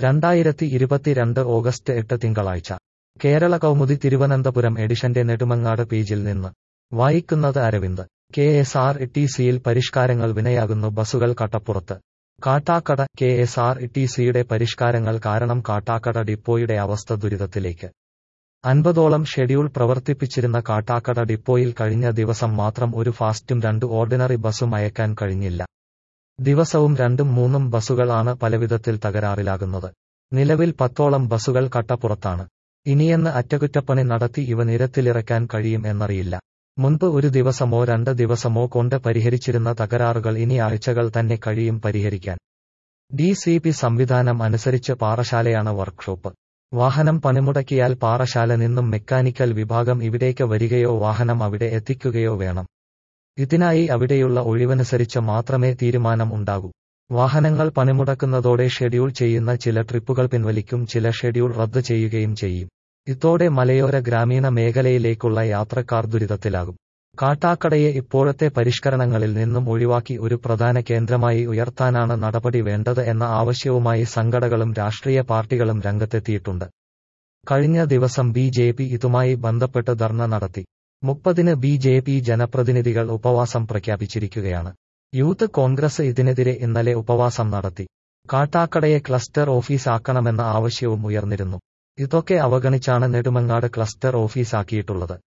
രണ്ടായിരത്തി ഇരുപത്തിരണ്ട് ഓഗസ്റ്റ് എട്ട് തിങ്കളാഴ്ച കേരള കൗമുദി തിരുവനന്തപുരം എഡിഷന്റെ നെടുമങ്ങാട് പേജിൽ നിന്ന് വായിക്കുന്നത് Aravind K S R T സിയിൽ പരിഷ്കാരങ്ങൾ വിനയാകുന്നു ബസുകൾ കട്ടപ്പുറത്ത് Kattakada K S R T സിയുടെ പരിഷ്കാരങ്ങൾ കാരണം കാട്ടാക്കട ഡിപ്പോയുടെ അവസ്ഥ ദുരിതത്തിലേക്ക് അൻപതോളം ഷെഡ്യൂൾ പ്രവർത്തിപ്പിച്ചിരുന്ന കാട്ടാക്കട ഡിപ്പോയിൽ കഴിഞ്ഞ ദിവസം മാത്രം ഒരു ഫാസ്റ്റും രണ്ട് ഓർഡിനറി ബസും അയക്കാൻ കഴിഞ്ഞില്ല ദിവസവും രണ്ടും മൂന്നും ബസുകൾ ആണ് പലവിധത്തിൽ തകരാറിലാകുന്നത് നിലവിൽ പത്തോളം ബസുകൾ കട്ടപ്പുറത്താണ് ഇനിയെന്ന് അറ്റകുറ്റപ്പണി നടത്തി ഇവ നിരത്തിലിറക്കാൻ കഴിയും എന്നറിയില്ല മുൻപ് ഒരു ദിവസമോ രണ്ട് ദിവസമോ കൊണ്ട് പരിഹരിച്ചിരുന്ന തകരാറുകൾ ഇനി ആഴ്ചകൾ തന്നെ കഴിയും പരിഹരിക്കാൻ ഡി സി പി സംവിധാനം അനുസരിച്ച് പാറശാലയാണ് വർക്ക്ഷോപ്പ് വാഹനം പണിമുടക്കിയാൽ പാറശാല നിന്നും മെക്കാനിക്കൽ വിഭാഗം ഇവിടേക്ക് വരികയോ വാഹനം അവിടെ എത്തിക്കുകയോ വേണം ഇതിനായി അവിടെയുള്ള ഒഴിവനുസരിച്ച് മാത്രമേ തീരുമാനം ഉണ്ടാകൂ വാഹനങ്ങൾ പണിമുടക്കുന്നതോടെ ഷെഡ്യൂൾ ചെയ്യുന്ന ചില ട്രിപ്പുകൾ പിൻവലിക്കും ചില ഷെഡ്യൂൾ റദ്ദ് ചെയ്യുകയും ചെയ്യും ഇതോടെ മലയോര ഗ്രാമീണ മേഖലയിലേക്കുള്ള യാത്രക്കാർ ദുരിതത്തിലാകും കാട്ടാക്കടയെ ഇപ്പോഴത്തെ പരിഷ്കരണങ്ങളിൽ നിന്നും ഒഴിവാക്കി ഒരു പ്രധാന കേന്ദ്രമായി ഉയർത്താനാണ് നടപടി വേണ്ടത് എന്ന ആവശ്യവുമായി സംഘടകളും രാഷ്ട്രീയ പാർട്ടികളും രംഗത്തെത്തിയിട്ടുണ്ട് കഴിഞ്ഞ ദിവസം ബി ജെ പി ഇതുമായി ബന്ധപ്പെട്ട് ധർണ നടത്തി മുപ്പതിന് ബി ജെ പി ജനപ്രതിനിധികൾ ഉപവാസം പ്രഖ്യാപിച്ചിരിക്കുകയാണ് യൂത്ത് കോൺഗ്രസ് ഇതിനെതിരെ ഇന്നലെ ഉപവാസം നടത്തി കാട്ടാക്കടയെ ക്ലസ്റ്റർ ഓഫീസാക്കണമെന്ന ആവശ്യവും ഉയർന്നിരുന്നു ഇതൊക്കെ അവഗണിച്ചാണ് നെടുമങ്ങാട് ക്ലസ്റ്റർ ഓഫീസാക്കിയിട്ടുള്ളത്